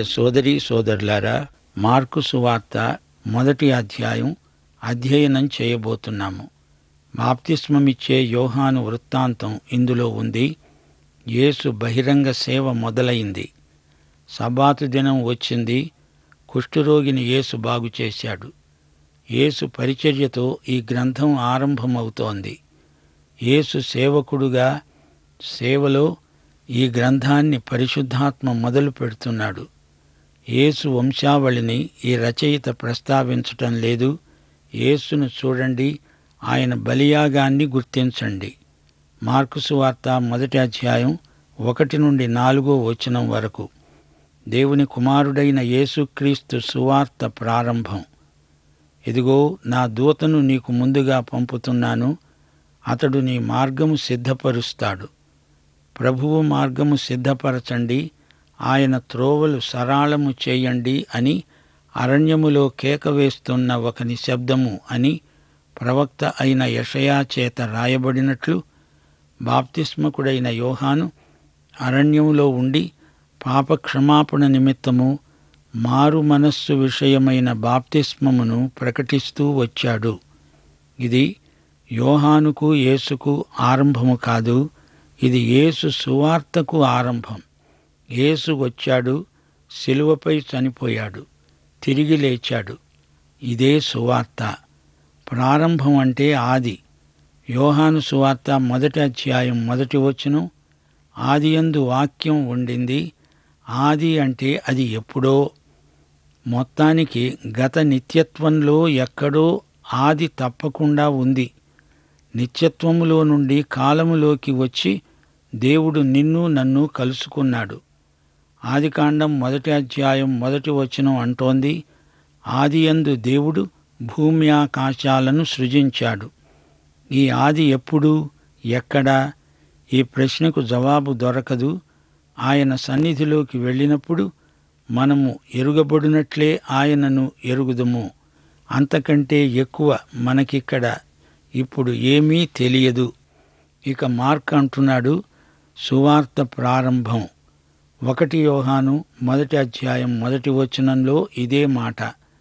సోదరీ సోదరులారా మార్కు సువార్త మొదటి అధ్యాయం అధ్యయనం చేయబోతున్నాము బాప్తిస్మమిచ్చే యోహాను వృత్తాంతం ఇందులో ఉంది యేసు బహిరంగ సేవ మొదలైంది సబాతు దినం వచ్చింది కుష్ఠరోగిని యేసు బాగు చేశాడు యేసు పరిచర్యతో ఈ గ్రంథం ఆరంభమవుతోంది యేసు సేవకుడుగా సేవలో ఈ గ్రంథాన్ని పరిశుద్ధాత్మ మొదలు పెడుతున్నాడు యేసు వంశావళిని ఈ రచయిత ప్రస్తావించటం లేదు యేసును చూడండి ఆయన బలియాగాన్ని గుర్తించండి మార్కుసు వార్త మొదటి అధ్యాయం ఒకటి నుండి నాలుగో వచనం వరకు దేవుని కుమారుడైన యేసుక్రీస్తు సువార్త ప్రారంభం ఇదిగో నా దూతను నీకు ముందుగా పంపుతున్నాను అతడు నీ మార్గము సిద్ధపరుస్తాడు ప్రభువు మార్గము సిద్ధపరచండి ఆయన త్రోవలు సరాళము చేయండి అని అరణ్యములో కేక వేస్తున్న ఒక నిశ్శబ్దము అని ప్రవక్త అయిన యషయా చేత రాయబడినట్లు బాప్తిస్మకుడైన యోహాను అరణ్యములో ఉండి పాపక్షమాపణ నిమిత్తము మారు మనస్సు విషయమైన బాప్తిస్మమును ప్రకటిస్తూ వచ్చాడు ఇది యోహానుకు యేసుకు ఆరంభము కాదు ఇది యేసు సువార్తకు ఆరంభం యేసు వచ్చాడు శిలువపై చనిపోయాడు తిరిగి లేచాడు ఇదే సువార్త ప్రారంభం అంటే ఆది యోహాను సువార్త మొదటి అధ్యాయం మొదటి వచనం ఆదియందు వాక్యం ఉండింది ఆది అంటే అది ఎప్పుడో మొత్తానికి గత నిత్యత్వంలో ఎక్కడో ఆది తప్పకుండా ఉంది నిత్యత్వములో నుండి కాలములోకి వచ్చి దేవుడు నిన్ను నన్ను కలుసుకున్నాడు ఆదికాండం మొదటి అధ్యాయం మొదటి వచనం అంటోంది ఆదియందు దేవుడు భూమి ఆకాశాలను సృజించాడు ఈ ఆది ఎప్పుడు ఎక్కడా ఈ ప్రశ్నకు జవాబు దొరకదు ఆయన సన్నిధిలోకి వెళ్ళినప్పుడు మనము ఎరుగబడినట్లే ఆయనను ఎరుగుదము అంతకంటే ఎక్కువ మనకిక్కడ ఇప్పుడు ఏమీ తెలియదు ఇక మార్క్ అంటున్నాడు సువార్త ప్రారంభం ఒకటి యోహాను మొదటి అధ్యాయం మొదటి వచనంలో ఇదే మాట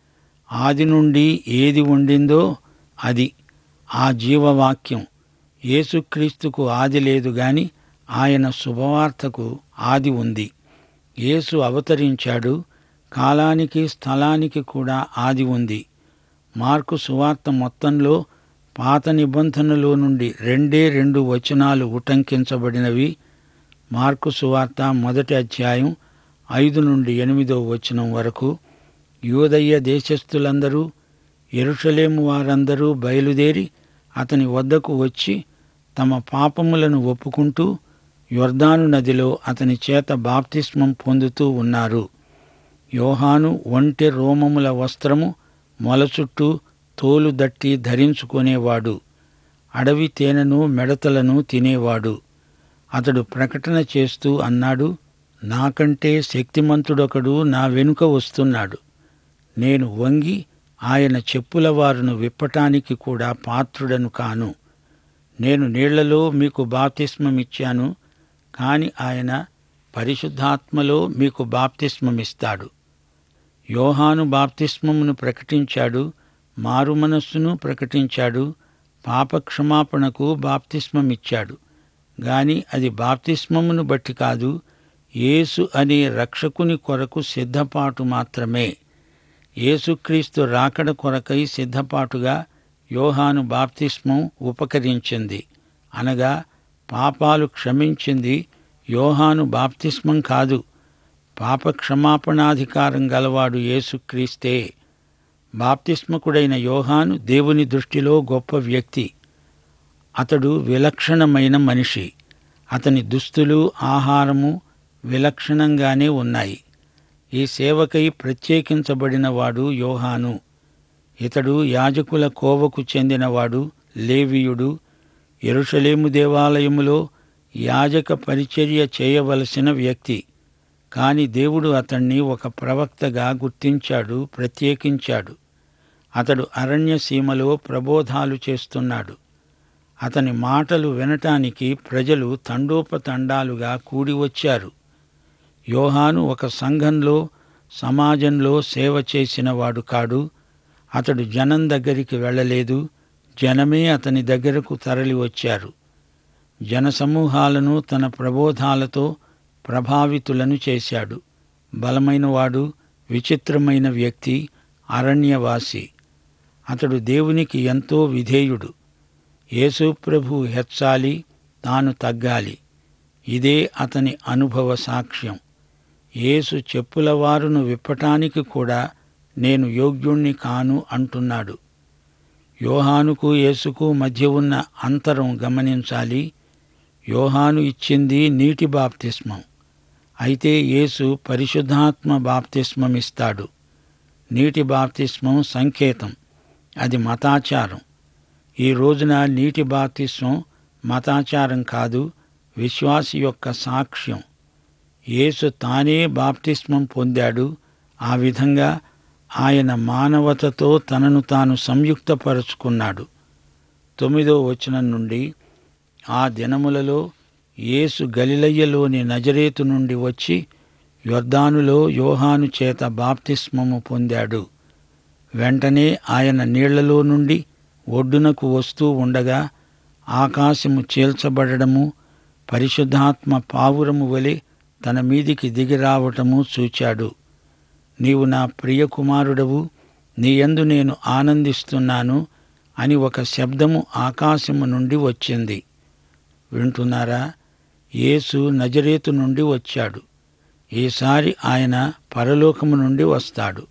ఆది నుండి ఏది ఉండిందో అది ఆ జీవవాక్యం యేసుక్రీస్తుకు ఆది లేదు గాని ఆయన శుభవార్తకు ఆది ఉంది యేసు అవతరించాడు కాలానికి స్థలానికి కూడా ఆది ఉంది మార్కు సువార్త మొత్తంలో పాత నిబంధనలో నుండి రెండే రెండు వచనాలు ఉటంకించబడినవి మార్కు సువార్త మొదటి అధ్యాయం ఐదు నుండి ఎనిమిదో వచనం వరకు యూదయ్య దేశస్థులందరూ ఎరుషలేము వారందరూ బయలుదేరి అతని వద్దకు వచ్చి తమ పాపములను ఒప్పుకుంటూ యొర్దాను నదిలో అతని చేత బాప్తిస్మం పొందుతూ ఉన్నారు యోహాను ఒంటె రోమముల వస్త్రము మొల చుట్టూ తోలు దట్టి ధరించుకునేవాడు అడవి తేనెను మెడతలను తినేవాడు అతడు ప్రకటన చేస్తూ అన్నాడు నాకంటే శక్తిమంతుడొకడు నా వెనుక వస్తున్నాడు నేను వంగి ఆయన చెప్పుల వారును విప్పటానికి కూడా పాత్రుడను కాను నేను నీళ్లలో మీకు బాప్తిస్మమిచ్చాను కాని ఆయన పరిశుద్ధాత్మలో మీకు బాప్తిస్మమిస్తాడు యోహాను బాప్తిస్మమును ప్రకటించాడు మారు మనస్సును ప్రకటించాడు పాపక్షమాపణకు బాప్తిస్మమిచ్చాడు గాని అది బాప్తిస్మమును బట్టి కాదు యేసు అనే రక్షకుని కొరకు సిద్ధపాటు మాత్రమే యేసుక్రీస్తు రాకడ కొరకై సిద్ధపాటుగా యోహాను బాప్తిస్మం ఉపకరించింది అనగా పాపాలు క్షమించింది యోహాను బాప్తిస్మం కాదు పాప క్షమాపణాధికారం గలవాడు యేసుక్రీస్తే బాప్తిస్మకుడైన యోహాను దేవుని దృష్టిలో గొప్ప వ్యక్తి అతడు విలక్షణమైన మనిషి అతని దుస్తులు ఆహారము విలక్షణంగానే ఉన్నాయి ఈ సేవకై ప్రత్యేకించబడినవాడు యోహాను ఇతడు యాజకుల కోవకు చెందినవాడు లేవీయుడు ఎరుషలేము దేవాలయములో యాజక పరిచర్య చేయవలసిన వ్యక్తి కాని దేవుడు అతణ్ణి ఒక ప్రవక్తగా గుర్తించాడు ప్రత్యేకించాడు అతడు అరణ్య సీమలో ప్రబోధాలు చేస్తున్నాడు అతని మాటలు వినటానికి ప్రజలు తండోపతండాలుగా కూడి వచ్చారు యోహాను ఒక సంఘంలో సమాజంలో సేవ చేసినవాడు కాడు అతడు జనం దగ్గరికి వెళ్ళలేదు జనమే అతని దగ్గరకు తరలి వచ్చారు జనసమూహాలను తన ప్రబోధాలతో ప్రభావితులను చేశాడు బలమైనవాడు విచిత్రమైన వ్యక్తి అరణ్యవాసి అతడు దేవునికి ఎంతో విధేయుడు యేసు ప్రభు హెచ్చాలి తాను తగ్గాలి ఇదే అతని అనుభవ సాక్ష్యం యేసు చెప్పుల వారును విప్పటానికి కూడా నేను యోగ్యుణ్ణి కాను అంటున్నాడు యోహానుకు యేసుకు మధ్య ఉన్న అంతరం గమనించాలి యోహాను ఇచ్చింది నీటి బాప్తిస్మం అయితే యేసు పరిశుద్ధాత్మ బాప్తిస్మం ఇస్తాడు నీటి బాప్తిస్మం సంకేతం అది మతాచారం ఈ రోజున నీటి బాప్తిస్మం మతాచారం కాదు విశ్వాసి యొక్క సాక్ష్యం యేసు తానే బాప్తిస్మం పొందాడు ఆ విధంగా ఆయన మానవతతో తనను తాను సంయుక్తపరుచుకున్నాడు తొమ్మిదో వచనం నుండి ఆ దినములలో యేసు గలిలయ్యలోని నజరేతు నుండి వచ్చి యొర్దానులో యోహాను చేత బాప్తిస్మము పొందాడు వెంటనే ఆయన నీళ్లలో నుండి ఒడ్డునకు వస్తూ ఉండగా ఆకాశము చీల్చబడము పరిశుద్ధాత్మ పావురము వలె తన మీదికి దిగిరావటము చూచాడు నీవు నా ప్రియ కుమారుడవు నీయందు నేను ఆనందిస్తున్నాను అని ఒక శబ్దము ఆకాశము నుండి వచ్చింది వింటున్నారా యేసు నజరేతు నుండి వచ్చాడు ఈసారి ఆయన పరలోకము నుండి వస్తాడు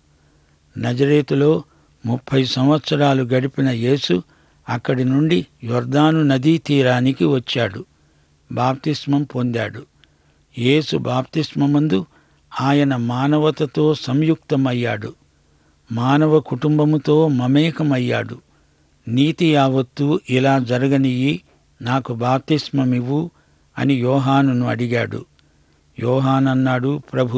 నజరేతులో ముప్పై సంవత్సరాలు గడిపిన యేసు అక్కడి నుండి యొర్దాను నదీ తీరానికి వచ్చాడు బాప్తిస్మం పొందాడు యేసు బాప్తిస్మమందు ఆయన మానవతతో సంయుక్తమయ్యాడు మానవ కుటుంబముతో మమేకమయ్యాడు నీతి యావత్తు ఇలా జరగనియ్యి నాకు బాప్తిస్మమివ్వు అని యోహానును అడిగాడు యోహానన్నాడు ప్రభు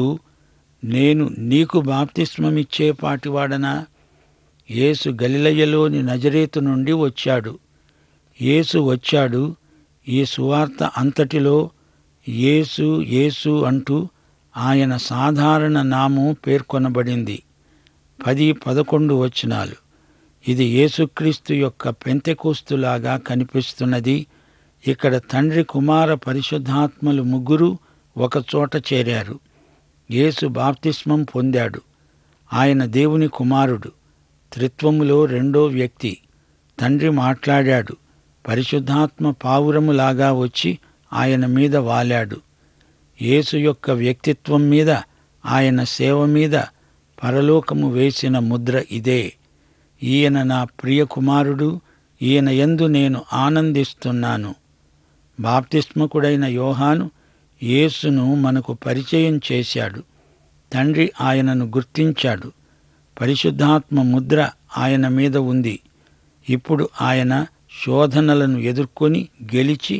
నేను నీకు బాప్తిస్మమిచ్చే పాటివాడనా యేసు గలిలయ్యలోని నజరేతు నుండి వచ్చాడు యేసు వచ్చాడు ఈ సువార్త అంతటిలో యేసు యేసు అంటూ ఆయన సాధారణ నామం పేర్కొనబడింది పది పదకొండు వచనాలు ఇది యేసుక్రీస్తు యొక్క పెంతెకోస్తులాగా కనిపిస్తున్నది ఇక్కడ తండ్రి కుమార పరిశుద్ధాత్మలు ముగ్గురు ఒకచోట చేరారు యేసు బాప్తిస్మం పొందాడు ఆయన దేవుని కుమారుడు త్రిత్వములో రెండో వ్యక్తి తండ్రి మాట్లాడాడు పరిశుద్ధాత్మ పావురములాగా వచ్చి ఆయన మీద వాలాడు యేసు యొక్క వ్యక్తిత్వం మీద ఆయన సేవ మీద పరలోకము వేసిన ముద్ర ఇదే ఈయన నా ప్రియ కుమారుడు ఈయన యందు నేను ఆనందిస్తున్నాను బాప్తిస్మకుడైన యోహాను యేసును మనకు పరిచయం చేశాడు తండ్రి ఆయనను గుర్తించాడు పరిశుద్ధాత్మ ముద్ర ఆయన మీద ఉంది ఇప్పుడు ఆయన శోధనలను ఎదుర్కొని గెలిచి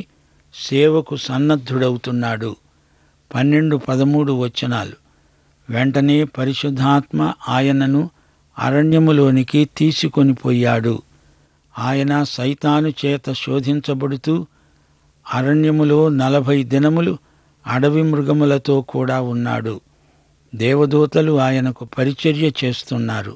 సేవకు సన్నద్ధుడవుతున్నాడు పన్నెండు పదమూడు వచనాలు వెంటనే పరిశుద్ధాత్మ ఆయనను అరణ్యములోనికి తీసుకొని పోయాడు ఆయన సైతాను చేత శోధించబడుతూ అరణ్యములో నలభై దినములు అడవి మృగములతో కూడా ఉన్నాడు దేవదూతలు ఆయనకు పరిచర్య చేస్తున్నారు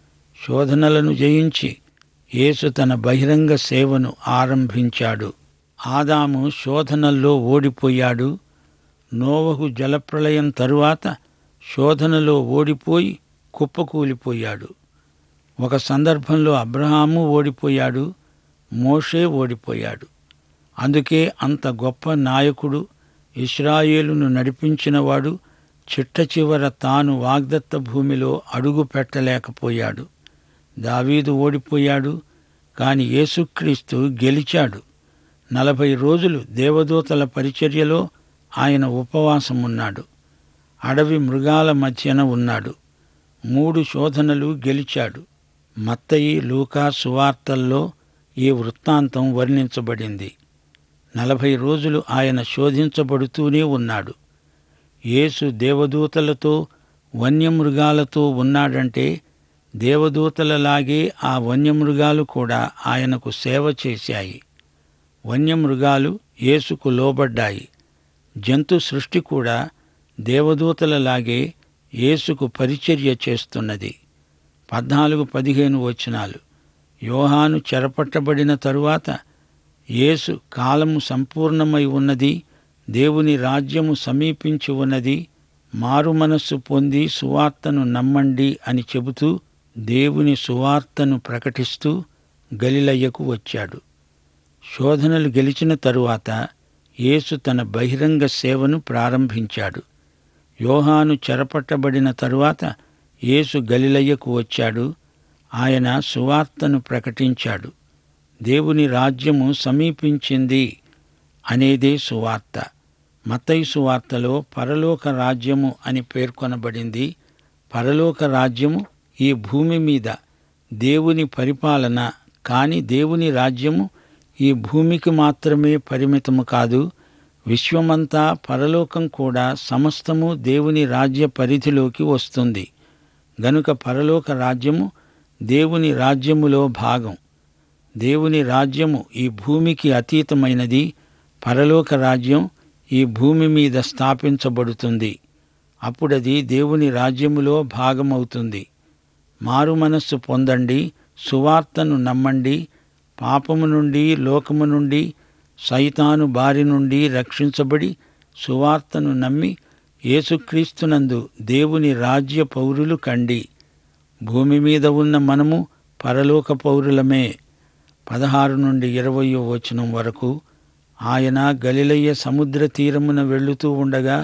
శోధనలను జయించి యేసు తన బహిరంగ సేవను ఆరంభించాడు ఆదాము శోధనల్లో ఓడిపోయాడు నోవహు జలప్రళయం తరువాత శోధనలో ఓడిపోయి కుప్పకూలిపోయాడు ఒక సందర్భంలో అబ్రహాము ఓడిపోయాడు మోషే ఓడిపోయాడు అందుకే అంత గొప్ప నాయకుడు ఇస్రాయేలును నడిపించినవాడు చిట్ట చివర తాను వాగ్దత్త భూమిలో అడుగు పెట్టలేకపోయాడు దావీదు ఓడిపోయాడు కాని యేసుక్రీస్తు గెలిచాడు నలభై రోజులు దేవదూతల పరిచర్యలో ఆయన ఉపవాసమున్నాడు అడవి మృగాల మధ్యన ఉన్నాడు మూడు శోధనలు గెలిచాడు మత్తయి లూకా సువార్తల్లో ఈ వృత్తాంతం వర్ణించబడింది నలభై రోజులు ఆయన శోధించబడుతూనే ఉన్నాడు యేసు దేవదూతలతో వన్యమృగాలతో ఉన్నాడంటే దేవదూతలలాగే ఆ వన్యమృగాలు కూడా ఆయనకు సేవ చేశాయి వన్యమృగాలు యేసుకు లోబడ్డాయి జంతు సృష్టి కూడా దేవదూతలలాగే యేసుకు పరిచర్య చేస్తున్నది పద్నాలుగు పదిహేను వచనాలు యోహాను చెరపట్టబడిన తరువాత యేసు కాలము సంపూర్ణమై ఉన్నది దేవుని రాజ్యము సమీపించి ఉన్నది మారు మనస్సు పొంది సువార్తను నమ్మండి అని చెబుతూ దేవుని సువార్తను ప్రకటిస్తూ గలిలయ్యకు వచ్చాడు శోధనలు గెలిచిన తరువాత యేసు తన బహిరంగ సేవను ప్రారంభించాడు యోహాను చెరపట్టబడిన తరువాత యేసు గలిలయ్యకు వచ్చాడు ఆయన సువార్తను ప్రకటించాడు దేవుని రాజ్యము సమీపించింది అనేదే సువార్త మత్తయి సువార్తలో పరలోక రాజ్యము అని పేర్కొనబడింది పరలోక రాజ్యము ఈ భూమి మీద దేవుని పరిపాలన కాని దేవుని రాజ్యము ఈ భూమికి మాత్రమే పరిమితము కాదు విశ్వమంతా పరలోకం కూడా సమస్తము దేవుని రాజ్య పరిధిలోకి వస్తుంది గనుక పరలోక రాజ్యము దేవుని రాజ్యములో భాగం దేవుని రాజ్యము ఈ భూమికి అతీతమైనది పరలోక రాజ్యం ఈ భూమి మీద స్థాపించబడుతుంది అప్పుడది దేవుని రాజ్యములో భాగమవుతుంది మారు మనస్సు పొందండి సువార్తను నమ్మండి పాపము నుండి లోకము నుండి సైతాను బారి నుండి రక్షించబడి సువార్తను నమ్మి యేసుక్రీస్తునందు దేవుని రాజ్య పౌరులు కండి భూమి మీద ఉన్న మనము పరలోక పౌరులమే పదహారు నుండి ఇరవయో వచనం వరకు ఆయన గలిలయ్య సముద్ర తీరమున వెళుతూ ఉండగా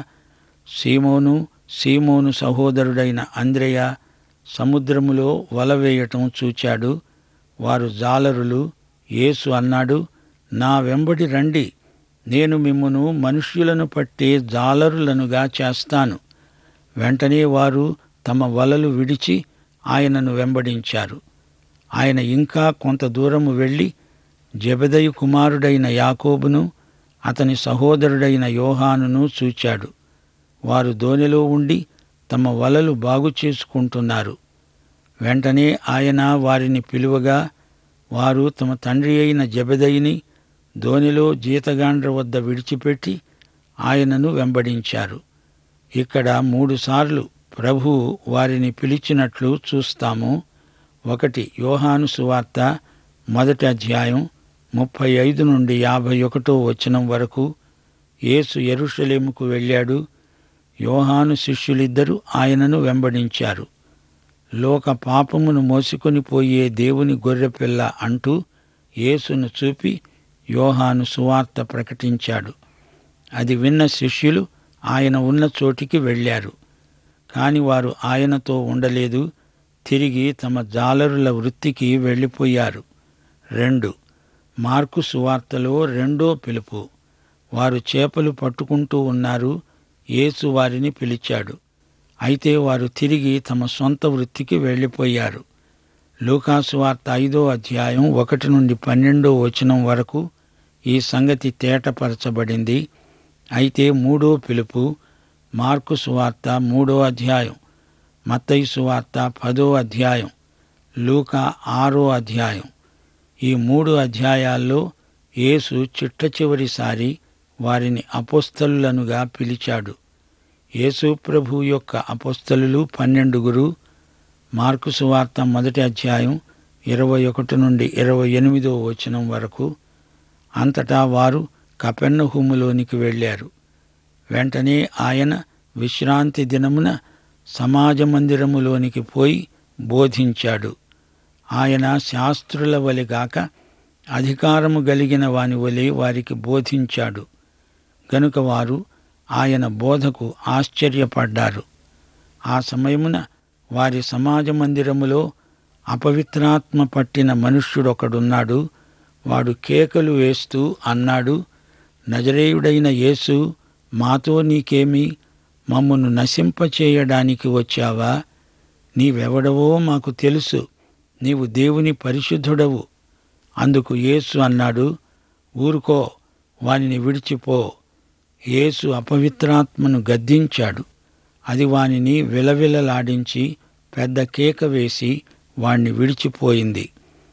సీమోను సీమోను సహోదరుడైన అంద్రయ సముద్రములో వల వేయటం చూచాడు వారు జాలరులు యేసు అన్నాడు నా వెంబడి రండి నేను మిమ్మును మనుష్యులను పట్టే జాలరులనుగా చేస్తాను వెంటనే వారు తమ వలలు విడిచి ఆయనను వెంబడించారు ఆయన ఇంకా కొంత దూరము వెళ్ళి జబెదయి కుమారుడైన యాకోబును అతని సహోదరుడైన యోహానును చూచాడు వారు దోణిలో ఉండి తమ వలలు బాగు చేసుకుంటున్నారు వెంటనే ఆయన వారిని పిలువగా వారు తమ తండ్రి అయిన జబెదయిని దోనిలో జీతగాండ్ర వద్ద విడిచిపెట్టి ఆయనను వెంబడించారు ఇక్కడ మూడుసార్లు ప్రభు వారిని పిలిచినట్లు చూస్తాము ఒకటి యోహాను సువార్త మొదటి అధ్యాయం ముప్పై ఐదు నుండి యాభై ఒకటో వచనం వరకు యేసు ఎరుషలేముకు వెళ్ళాడు యోహాను శిష్యులిద్దరూ ఆయనను వెంబడించారు లోక పాపమును మోసుకొని పోయే దేవుని గొర్రెపిల్ల అంటూ యేసును చూపి యోహాను సువార్త ప్రకటించాడు అది విన్న శిష్యులు ఆయన ఉన్న చోటికి వెళ్ళారు కాని వారు ఆయనతో ఉండలేదు తిరిగి తమ జాలరుల వృత్తికి వెళ్ళిపోయారు రెండు మార్కు సువార్తలో రెండో పిలుపు వారు చేపలు పట్టుకుంటూ ఉన్నారు యేసు వారిని పిలిచాడు అయితే వారు తిరిగి తమ సొంత వృత్తికి వెళ్ళిపోయారు లూకాసు వార్త ఐదో అధ్యాయం ఒకటి నుండి పన్నెండో వచనం వరకు ఈ సంగతి తేటపరచబడింది అయితే మూడో పిలుపు మార్కు సువార్త మూడో అధ్యాయం మత్తయి సువార్త పదో అధ్యాయం లూకా ఆరో అధ్యాయం ఈ మూడు అధ్యాయాల్లో యేసు చిట్ట చివరిసారి వారిని అపోస్తలులనుగా పిలిచాడు యేసు ప్రభు యొక్క అపోస్తలులు పన్నెండుగురు మార్కు సువార్త మొదటి అధ్యాయం ఇరవై ఒకటి నుండి ఇరవై ఎనిమిదో వచనం వరకు అంతటా వారు కపెన్నహుములోనికి వెళ్ళారు వెంటనే ఆయన విశ్రాంతి దినమున సమాజ మందిరములోనికి పోయి బోధించాడు ఆయన శాస్త్రుల వలె గాక అధికారము కలిగిన వాని వలె వారికి బోధించాడు గనుక వారు ఆయన బోధకు ఆశ్చర్యపడ్డారు ఆ సమయమున వారి సమాజ మందిరములో అపవిత్రాత్మ పట్టిన మనుష్యుడొకడున్నాడు వాడు కేకలు వేస్తూ అన్నాడు నజరేయుడైన యేసు మాతో నీకేమి మమ్మను నశింపచేయడానికి వచ్చావా నీవెవడవో మాకు తెలుసు నీవు దేవుని పరిశుద్ధుడవు అందుకు యేసు అన్నాడు ఊరుకో వానిని విడిచిపో యేసు అపవిత్రాత్మను గద్దించాడు అది వానిని విలవిలలాడించి పెద్ద కేక వేసి వాణ్ణి విడిచిపోయింది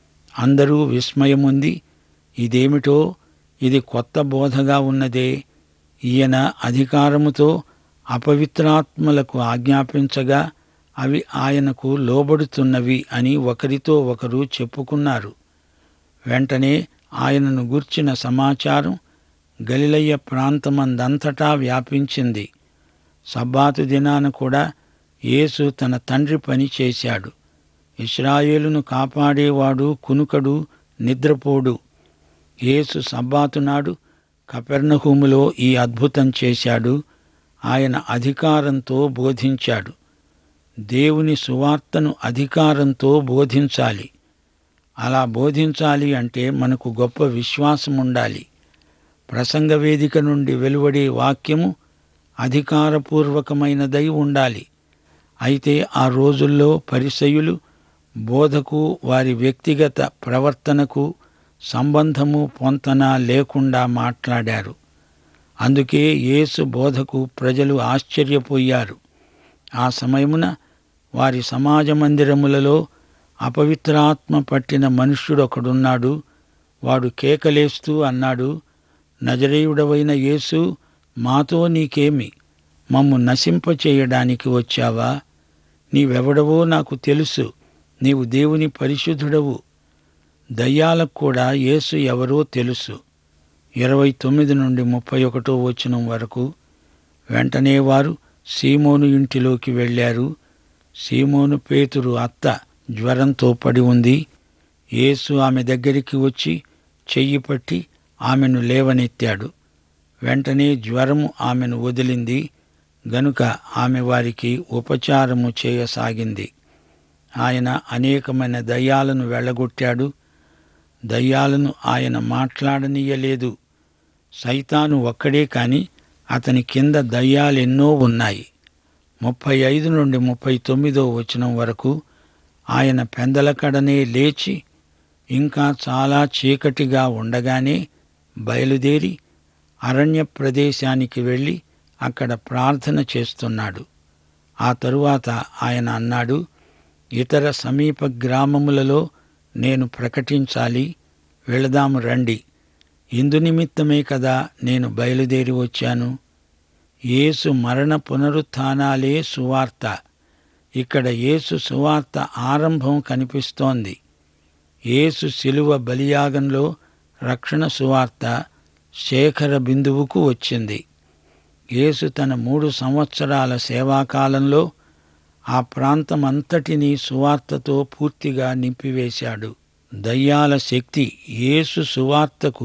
అందరూ విస్మయముంది ఇదేమిటో ఇది కొత్త బోధగా ఉన్నదే ఈయన అధికారముతో అపవిత్రాత్మలకు ఆజ్ఞాపించగా అవి ఆయనకు లోబడుతున్నవి అని ఒకరితో ఒకరు చెప్పుకున్నారు వెంటనే ఆయనను గూర్చిన సమాచారం గలిలయ్య ప్రాంతమందంతటా వ్యాపించింది సబ్బాతు దినాన కూడా యేసు తన తండ్రి పని చేశాడు ఇస్రాయేలును కాపాడేవాడు కునుకడు నిద్రపోడు యేసు సబ్బాతునాడు కపెర్నహూములో ఈ అద్భుతం చేశాడు ఆయన అధికారంతో బోధించాడు దేవుని సువార్తను అధికారంతో బోధించాలి అలా బోధించాలి అంటే మనకు గొప్ప విశ్వాసం ఉండాలి ప్రసంగ వేదిక నుండి వెలువడే వాక్యము అధికారపూర్వకమైనదై ఉండాలి అయితే ఆ రోజుల్లో పరిసయులు బోధకు వారి వ్యక్తిగత ప్రవర్తనకు సంబంధము పొంతన లేకుండా మాట్లాడారు అందుకే యేసు బోధకు ప్రజలు ఆశ్చర్యపోయారు ఆ సమయమున వారి సమాజ మందిరములలో అపవిత్రాత్మ పట్టిన మనుష్యుడొకడున్నాడు వాడు కేకలేస్తూ అన్నాడు నజరేయుడవైన యేసు మాతో నీకేమి మమ్ము నశింపచేయడానికి వచ్చావా నీవెవడవో నాకు తెలుసు నీవు దేవుని పరిశుద్ధుడవు దయ్యాలకు కూడా యేసు ఎవరో తెలుసు ఇరవై తొమ్మిది నుండి ముప్పై ఒకటో వచనం వరకు వెంటనే వారు సీమోను ఇంటిలోకి వెళ్ళారు సీమోను పేతురు అత్త జ్వరంతో పడి ఉంది యేసు ఆమె దగ్గరికి వచ్చి చెయ్యి పట్టి ఆమెను లేవనెత్తాడు వెంటనే జ్వరము ఆమెను వదిలింది గనుక ఆమె వారికి ఉపచారము చేయసాగింది ఆయన అనేకమైన దయ్యాలను వెళ్ళగొట్టాడు దయ్యాలను ఆయన మాట్లాడనీయలేదు సైతాను ఒక్కడే కాని అతని కింద దయ్యాలెన్నో ఉన్నాయి ముప్పై ఐదు నుండి ముప్పై తొమ్మిదో వచనం వరకు ఆయన పెందలకడనే లేచి ఇంకా చాలా చీకటిగా ఉండగానే బయలుదేరి అరణ్య ప్రదేశానికి వెళ్ళి అక్కడ ప్రార్థన చేస్తున్నాడు ఆ తరువాత ఆయన అన్నాడు ఇతర సమీప గ్రామములలో నేను ప్రకటించాలి వెళదాము రండి ఇందు నిమిత్తమే కదా నేను బయలుదేరి వచ్చాను యేసు మరణ పునరుత్థానాలే సువార్త ఇక్కడ యేసు సువార్త ఆరంభం కనిపిస్తోంది యేసు శిలువ బలియాగంలో రక్షణ సువార్త శేఖర బిందువుకు వచ్చింది యేసు తన మూడు సంవత్సరాల సేవాకాలంలో ఆ ప్రాంతమంతటినీ సువార్తతో పూర్తిగా నింపివేశాడు దయ్యాల శక్తి యేసు సువార్తకు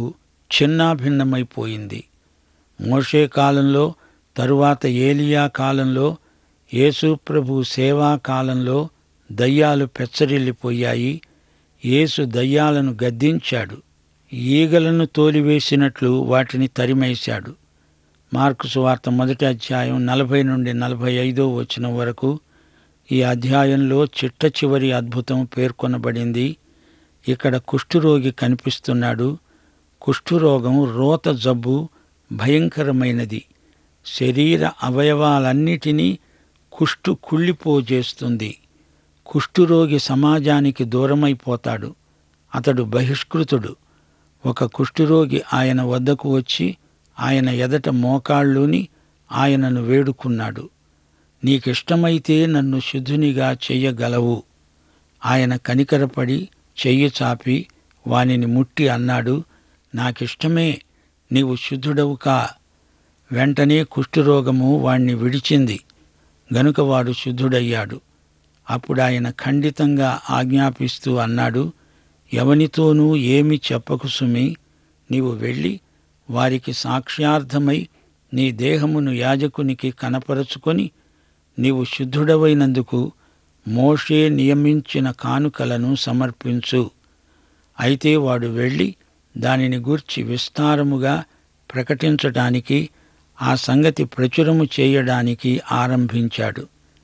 చిన్నాభిన్నమైపోయింది మోషే కాలంలో తరువాత ఏలియా కాలంలో యేసు ప్రభు సేవా కాలంలో దయ్యాలు పెచ్చరిల్లిపోయాయి యేసు దయ్యాలను గద్దించాడు ఈగలను తోలివేసినట్లు వాటిని తరిమేశాడు మార్కు సువార్త మొదటి అధ్యాయం నలభై నుండి నలభై ఐదో వచనం వరకు ఈ అధ్యాయంలో చిట్ట చివరి అద్భుతం పేర్కొనబడింది ఇక్కడ కుష్ఠురోగి కనిపిస్తున్నాడు కుష్ఠురోగం రోత జబ్బు భయంకరమైనది శరీర అవయవాలన్నిటినీ కుష్టు కుళ్ళిపోజేస్తుంది కుష్ఠురోగి సమాజానికి దూరమైపోతాడు అతడు బహిష్కృతుడు ఒక కుష్ఠురోగి ఆయన వద్దకు వచ్చి ఆయన ఎదట మోకాళ్ళూని ఆయనను వేడుకున్నాడు నీకిష్టమైతే నన్ను శుద్ధునిగా చెయ్యగలవు ఆయన కనికరపడి చెయ్యి చాపి వానిని ముట్టి అన్నాడు నాకిష్టమే నీవు శుద్ధుడవు కా వెంటనే కుష్ఠరోగము వాణ్ణి విడిచింది గనుక వాడు శుద్ధుడయ్యాడు అప్పుడు ఆయన ఖండితంగా ఆజ్ఞాపిస్తూ అన్నాడు ఎవనితోనూ ఏమి చెప్పకు సుమి నీవు వెళ్ళి వారికి సాక్ష్యార్థమై నీ దేహమును యాజకునికి కనపరుచుకొని నీవు శుద్ధుడవైనందుకు మోషే నియమించిన కానుకలను సమర్పించు అయితే వాడు వెళ్ళి దానిని గూర్చి విస్తారముగా ప్రకటించటానికి ఆ సంగతి ప్రచురము చేయడానికి ఆరంభించాడు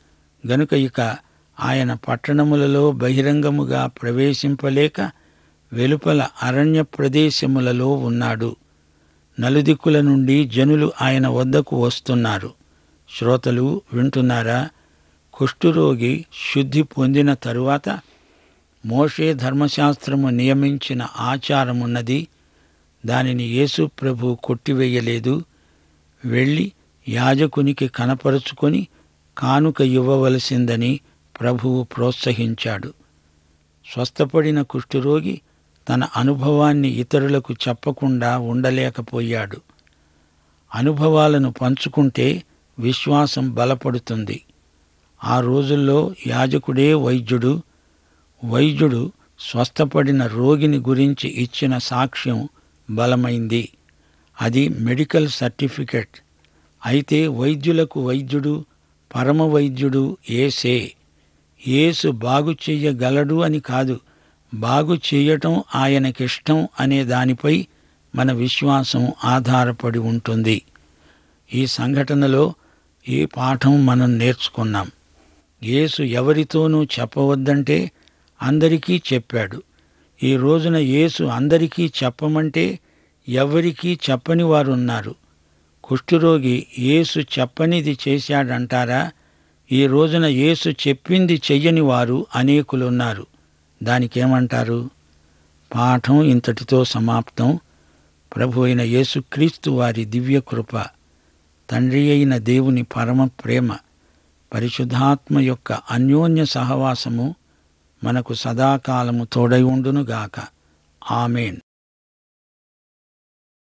గనుక ఇక ఆయన పట్టణములలో బహిరంగముగా ప్రవేశింపలేక వెలుపల అరణ్య ప్రదేశములలో ఉన్నాడు నలుదిక్కుల నుండి జనులు ఆయన వద్దకు వస్తున్నారు శ్రోతలు వింటున్నారా కుష్ఠురోగి శుద్ధి పొందిన తరువాత మోషే ధర్మశాస్త్రము నియమించిన ఆచారమున్నది దానిని యేసు ప్రభు కొట్టివేయలేదు వెళ్ళి యాజకునికి కనపరుచుకొని కానుక ఇవ్వవలసిందని ప్రభువు ప్రోత్సహించాడు స్వస్థపడిన కుష్ఠరోగి తన అనుభవాన్ని ఇతరులకు చెప్పకుండా ఉండలేకపోయాడు అనుభవాలను పంచుకుంటే విశ్వాసం బలపడుతుంది ఆ రోజుల్లో యాజకుడే వైద్యుడు వైద్యుడు స్వస్థపడిన రోగిని గురించి ఇచ్చిన సాక్ష్యం బలమైంది అది మెడికల్ సర్టిఫికెట్ అయితే వైద్యులకు వైద్యుడు పరమ వైద్యుడు ఏసే యేసు బాగు చెయ్యగలడు అని కాదు బాగు చేయటం ఆయనకిష్టం అనే దానిపై మన విశ్వాసం ఆధారపడి ఉంటుంది ఈ సంఘటనలో ఈ పాఠం మనం నేర్చుకున్నాం యేసు ఎవరితోనూ చెప్పవద్దంటే అందరికీ చెప్పాడు ఈ రోజున యేసు అందరికీ చెప్పమంటే ఎవరికీ చెప్పని వారున్నారు కుష్ఠరోగి యేసు చెప్పనిది చేశాడంటారా ఈ రోజున యేసు చెప్పింది చెయ్యని వారు అనేకులున్నారు దానికేమంటారు పాఠం ఇంతటితో సమాప్తం ప్రభు అయిన యేసుక్రీస్తు వారి దివ్య కృప తండ్రి అయిన దేవుని పరమ ప్రేమ పరిశుద్ధాత్మ యొక్క అన్యోన్య సహవాసము మనకు సదాకాలము తోడై ఉండునుగాక ఆమెన్